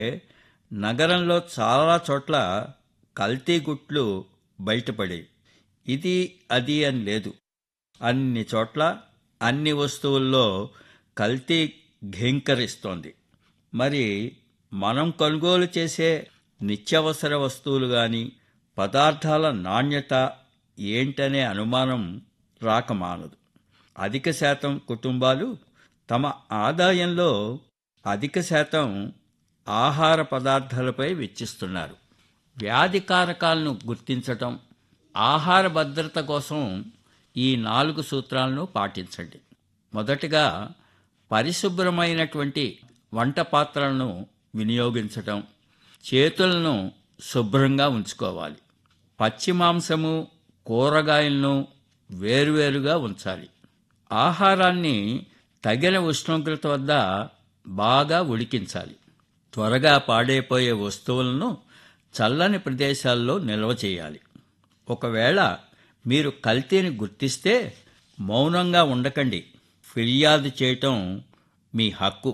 నగరంలో చాలా చోట్ల కల్తీ గుట్లు బయటపడాయి ఇది అది అని లేదు అన్ని చోట్ల అన్ని వస్తువుల్లో కల్తీ ఘీంకరిస్తోంది మరి మనం కొనుగోలు చేసే నిత్యావసర వస్తువులు గాని పదార్థాల నాణ్యత ఏంటనే అనుమానం రాకమానదు అధిక శాతం కుటుంబాలు తమ ఆదాయంలో అధిక శాతం ఆహార పదార్థాలపై వెచ్చిస్తున్నారు వ్యాధి కారకాలను గుర్తించటం ఆహార భద్రత కోసం ఈ నాలుగు సూత్రాలను పాటించండి మొదటగా పరిశుభ్రమైనటువంటి వంట పాత్రలను వినియోగించటం చేతులను శుభ్రంగా ఉంచుకోవాలి పచ్చి మాంసము కూరగాయలను వేరువేరుగా ఉంచాలి ఆహారాన్ని తగిన ఉష్ణోగ్రత వద్ద బాగా ఉడికించాలి త్వరగా పాడైపోయే వస్తువులను చల్లని ప్రదేశాల్లో నిల్వ చేయాలి ఒకవేళ మీరు కల్తీని గుర్తిస్తే మౌనంగా ఉండకండి ఫిర్యాదు చేయటం మీ హక్కు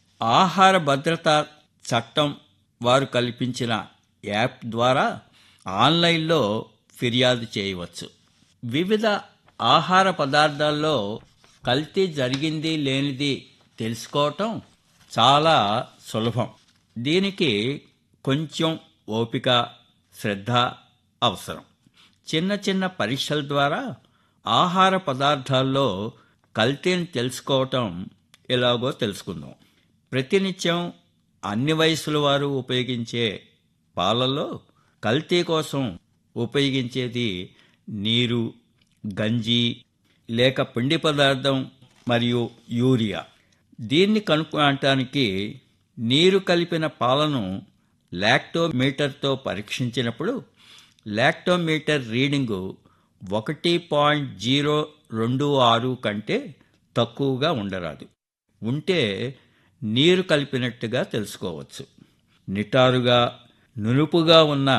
ఆహార భద్రత చట్టం వారు కల్పించిన యాప్ ద్వారా ఆన్లైన్లో ఫిర్యాదు చేయవచ్చు వివిధ ఆహార పదార్థాల్లో కల్తీ జరిగింది లేనిది తెలుసుకోవటం చాలా సులభం దీనికి కొంచెం ఓపిక శ్రద్ధ అవసరం చిన్న చిన్న పరీక్షల ద్వారా ఆహార పదార్థాల్లో కల్తీని తెలుసుకోవటం ఎలాగో తెలుసుకుందాం ప్రతినిత్యం అన్ని వయసుల వారు ఉపయోగించే పాలల్లో కల్తీ కోసం ఉపయోగించేది నీరు గంజి లేక పిండి పదార్థం మరియు యూరియా దీన్ని కనుక్కోవటానికి నీరు కలిపిన పాలను లాక్టోమీటర్తో పరీక్షించినప్పుడు లాక్టోమీటర్ రీడింగు ఒకటి పాయింట్ జీరో రెండు ఆరు కంటే తక్కువగా ఉండరాదు ఉంటే నీరు కలిపినట్టుగా తెలుసుకోవచ్చు నిటారుగా నునుపుగా ఉన్న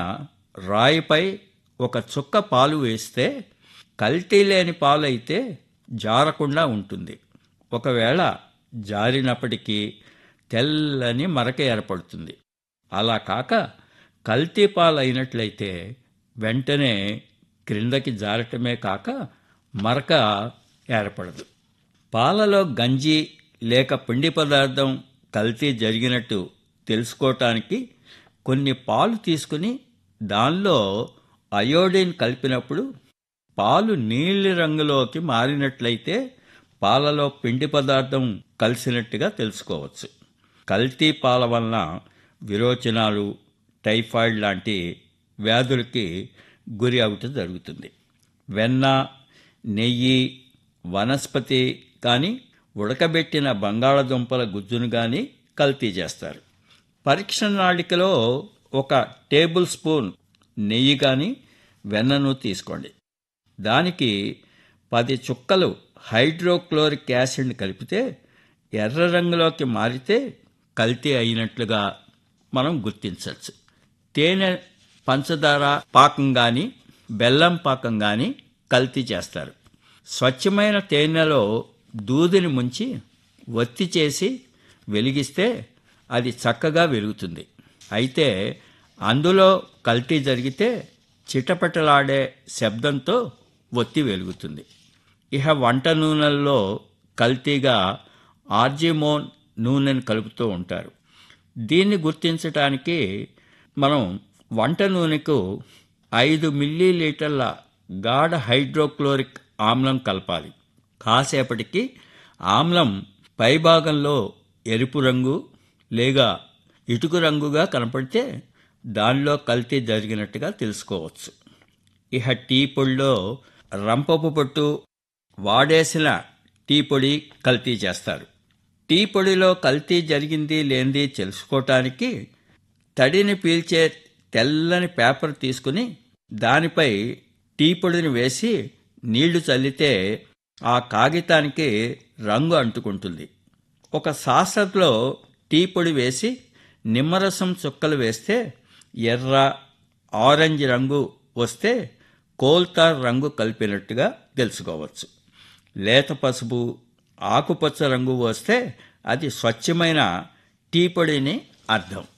రాయిపై ఒక చుక్క పాలు వేస్తే కల్తీ లేని పాలు అయితే జారకుండా ఉంటుంది ఒకవేళ జారినప్పటికీ తెల్లని మరక ఏర్పడుతుంది అలా కాక కల్తీ పాలు అయినట్లయితే వెంటనే క్రిందకి జారటమే కాక మరక ఏర్పడదు పాలలో గంజి లేక పిండి పదార్థం కల్తీ జరిగినట్టు తెలుసుకోవటానికి కొన్ని పాలు తీసుకుని దానిలో అయోడిన్ కలిపినప్పుడు పాలు నీలి రంగులోకి మారినట్లయితే పాలలో పిండి పదార్థం కలిసినట్టుగా తెలుసుకోవచ్చు కల్తీ పాల వలన విరోచనాలు టైఫాయిడ్ లాంటి వ్యాధులకి గురి అవటం జరుగుతుంది వెన్న నెయ్యి వనస్పతి కానీ ఉడకబెట్టిన బంగాళదుంపల గుజ్జును కానీ కల్తీ చేస్తారు పరీక్ష నాళికలో ఒక టేబుల్ స్పూన్ నెయ్యి కానీ వెన్నను తీసుకోండి దానికి పది చుక్కలు హైడ్రోక్లోరిక్ యాసిడ్ని కలిపితే ఎర్ర రంగులోకి మారితే కల్తీ అయినట్లుగా మనం గుర్తించవచ్చు తేనె పంచదార పాకం కానీ బెల్లం పాకం కానీ కల్తీ చేస్తారు స్వచ్ఛమైన తేనెలో దూదిని ముంచి ఒత్తి చేసి వెలిగిస్తే అది చక్కగా వెలుగుతుంది అయితే అందులో కల్తీ జరిగితే చిటపటలాడే శబ్దంతో ఒత్తి వెలుగుతుంది ఇహ వంట నూనెల్లో కల్తీగా ఆర్జిమోన్ నూనెను కలుపుతూ ఉంటారు దీన్ని గుర్తించటానికి మనం వంట నూనెకు ఐదు మిల్లీ లీటర్ల గాఢ హైడ్రోక్లోరిక్ ఆమ్లం కలపాలి కాసేపటికి ఆమ్లం పైభాగంలో ఎరుపు రంగు లేగా ఇటుకు రంగుగా కనపడితే దానిలో కల్తీ జరిగినట్టుగా తెలుసుకోవచ్చు ఇహ టీ పొడిలో రంపపు పొట్టు వాడేసిన టీ పొడి కల్తీ చేస్తారు టీ పొడిలో కల్తీ జరిగింది లేనిది తెలుసుకోవటానికి తడిని పీల్చే తెల్లని పేపర్ తీసుకుని దానిపై టీ పొడిని వేసి నీళ్లు చల్లితే ఆ కాగితానికి రంగు అంటుకుంటుంది ఒక సాసర్లో టీ పొడి వేసి నిమ్మరసం చుక్కలు వేస్తే ఎర్ర ఆరెంజ్ రంగు వస్తే కోల్తార్ రంగు కలిపినట్టుగా తెలుసుకోవచ్చు లేత పసుపు ఆకుపచ్చ రంగు వస్తే అది స్వచ్ఛమైన టీ పొడిని అర్థం